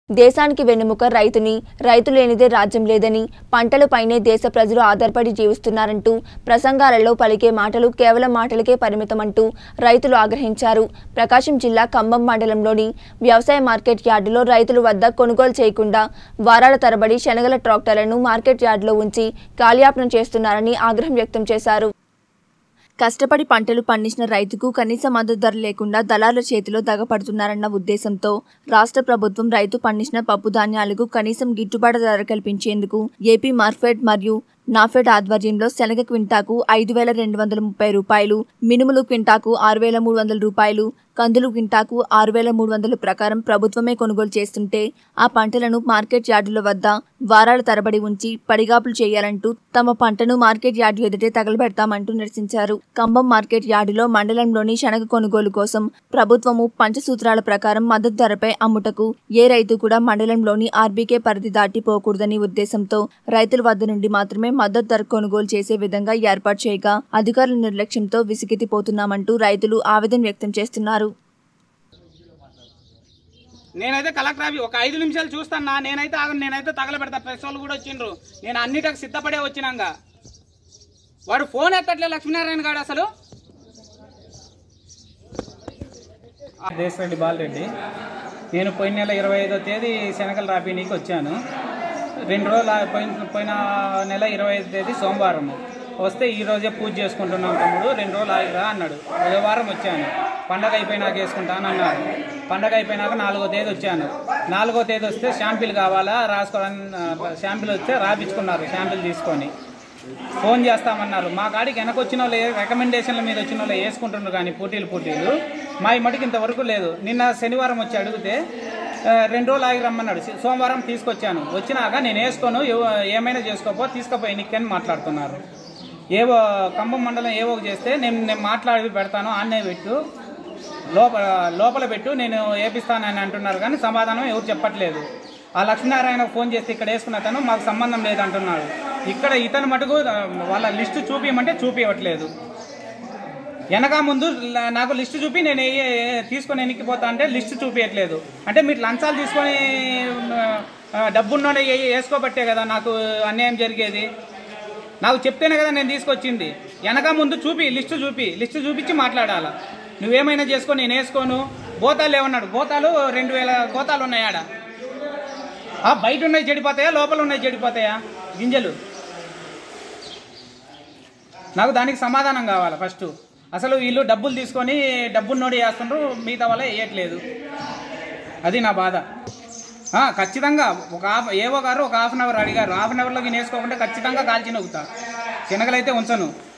దేశానికి వెన్నెముక రైతుని రైతు లేనిదే రాజ్యం లేదని పంటలపైనే దేశ ప్రజలు ఆధారపడి జీవిస్తున్నారంటూ ప్రసంగాలలో పలికే మాటలు కేవలం మాటలకే పరిమితమంటూ రైతులు ఆగ్రహించారు ప్రకాశం జిల్లా ఖమ్మం మండలంలోని వ్యవసాయ మార్కెట్ యార్డులో రైతుల వద్ద కొనుగోలు చేయకుండా వారాల తరబడి శనగల ట్రాక్టర్లను మార్కెట్ యార్డులో ఉంచి కాలయాపన చేస్తున్నారని ఆగ్రహం వ్యక్తం చేశారు కష్టపడి పంటలు పండించిన రైతుకు కనీస మద్దతు ధర లేకుండా దళారుల చేతిలో దగపడుతున్నారన్న ఉద్దేశంతో రాష్ట్ర ప్రభుత్వం రైతు పండించిన పప్పు ధాన్యాలకు కనీసం గిట్టుబాటు ధర కల్పించేందుకు ఏపీ మార్ఫెడ్ మరియు నాఫెడ్ ఆధ్వర్యంలో శనగ క్వింటాకు ఐదు వేల రెండు వందల ముప్పై రూపాయలు మినుములు క్వింటాకు ఆరు వేల మూడు వందల రూపాయలు కందులు క్వింటాకు ఆరు వేల మూడు వందల ప్రకారం ప్రభుత్వమే కొనుగోలు చేస్తుంటే ఆ పంటలను మార్కెట్ యార్డుల వద్ద వారాల తరబడి ఉంచి పడిగాపులు చేయాలంటూ తమ పంటను మార్కెట్ యార్డు ఎదుటే తగలబెడతామంటూ నిరసించారు కంబం మార్కెట్ యార్డులో మండలంలోని శనగ కొనుగోలు కోసం ప్రభుత్వము పంచసూత్రాల ప్రకారం మద్దతు ధరపై అమ్ముటకు ఏ రైతు కూడా మండలంలోని ఆర్బీకే పరిధి దాటి పోకూడదని ఉద్దేశంతో రైతుల వద్ద నుండి మాత్రమే మద్దతు ధర కొనుగోలు చేసే విధంగా ఏర్పాటు చేయగా అధికారుల నిర్లక్ష్యంతో విసిగితిపోతున్నామంటూ రైతులు ఆవేదన వ్యక్తం చేస్తున్నారు నేనైతే కలెక్టర్ ఆఫీస్ ఒక ఐదు నిమిషాలు చూస్తానా నేనైతే ఆగను నేనైతే తగలబెడతా ప్రెస్ వాళ్ళు కూడా వచ్చిండ్రు నేను అన్నిటికి సిద్ధపడే వచ్చినాక వాడు ఫోన్ ఎత్తట్లే లక్ష్మీనారాయణ గారు అసలు దేశరెడ్డి బాలరెడ్డి నేను పోయిన నెల ఇరవై ఐదో తేదీ శనగలు రాపినీకి వచ్చాను రెండు రోజులు ఆ- పోయిన పోయిన నెల ఇరవై ఐదో తేదీ సోమవారం వస్తే ఈ రోజే పూజ చేసుకుంటున్నాం తమ్ముడు రెండు రోజులు ఆగిరా అన్నాడు బుధవారం వచ్చాను పండగ అయిపోయినాక వేసుకుంటాను అన్నారు పండగ అయిపోయినాక నాలుగో తేదీ వచ్చాను నాలుగో తేదీ వస్తే షాంపిల్ కావాలా రాసుకోవాలని షాంపిల్ వస్తే రాపించుకున్నారు షాంపిల్ తీసుకొని ఫోన్ చేస్తామన్నారు మా కాడికి వెనక వచ్చిన వాళ్ళు రికమెండేషన్ల మీద వచ్చిన వాళ్ళు వేసుకుంటున్నారు కానీ పోటీలు పోటీలు మా ఈ మటుకు ఇంతవరకు లేదు నిన్న శనివారం వచ్చి అడిగితే ఆ, రెండు రోజులు ఆగి రమ్మన్నాడు సి- సోమవారం తీసుకొచ్చాను వచ్చినాక నేను వేసుకోను ఎవ- ఏమైనా చేసుకోపో తీసుకుపోయి నీకని మాట్లాడుతున్నారు ఏవో ఖమ్మం మండలం ఏవో చేస్తే నేను నేను మాట్లాడి పెడతాను ఆన్నే పెట్టు లోపల లోపల పెట్టు నేను వేపిస్తానని అంటున్నారు కానీ సమాధానం ఎవరు చెప్పట్లేదు ఆ లక్ష్మీనారాయణ ఫోన్ చేస్తే ఇక్కడ వేసుకున్న అతను మాకు సంబంధం లేదు అంటున్నాడు ఇక్కడ ఇతను మటుకు ఆ, వాళ్ళ లిస్టు చూపించమంటే చూపించట్లేదు వెనక ముందు ల- నాకు లిస్టు చూపి నేను ఏ- ఏ- తీసుకొని ఎన్నికిపోతా అంటే లిస్టు చూపించట్లేదు అంటే మీరు లంచాలు తీసుకొని ఆ, డబ్బున్నోడే ఏ- వేసుకోబట్టే కదా నాకు అన్యాయం జరిగేది నాకు చెప్తేనే కదా నేను తీసుకొచ్చింది వెనక ముందు చూపి లిస్టు చూపి లిస్టు చూపించి మాట్లాడాలా నువ్వేమైనా చేసుకో నేను వేసుకోను గోతాలు ఏమన్నాడు గోతాలు రెండు వేల గోతాలు ఉన్నాయి ఆడ ఆ, బయట ఉన్నాయి చెడిపోతాయా లోపల ఉన్నాయి చెడిపోతాయా గింజలు నాకు దానికి సమాధానం కావాలి ఫస్ట్ అసలు వీళ్ళు డబ్బులు తీసుకొని డబ్బున్నోడు వేస్తుండ్రు మిగతా వాళ్ళే వేయట్లేదు అది నా బాధ ఆ, ఖచ్చితంగా ఒక హాఫ్ ఏవో గారు ఒక హాఫ్ అన్ అవర్ అడిగారు హాఫ్ అన్ అవర్లో వేసుకోకుండా ఖచ్చితంగా కాల్చి నవ్వుతా శనగలైతే ఉంచను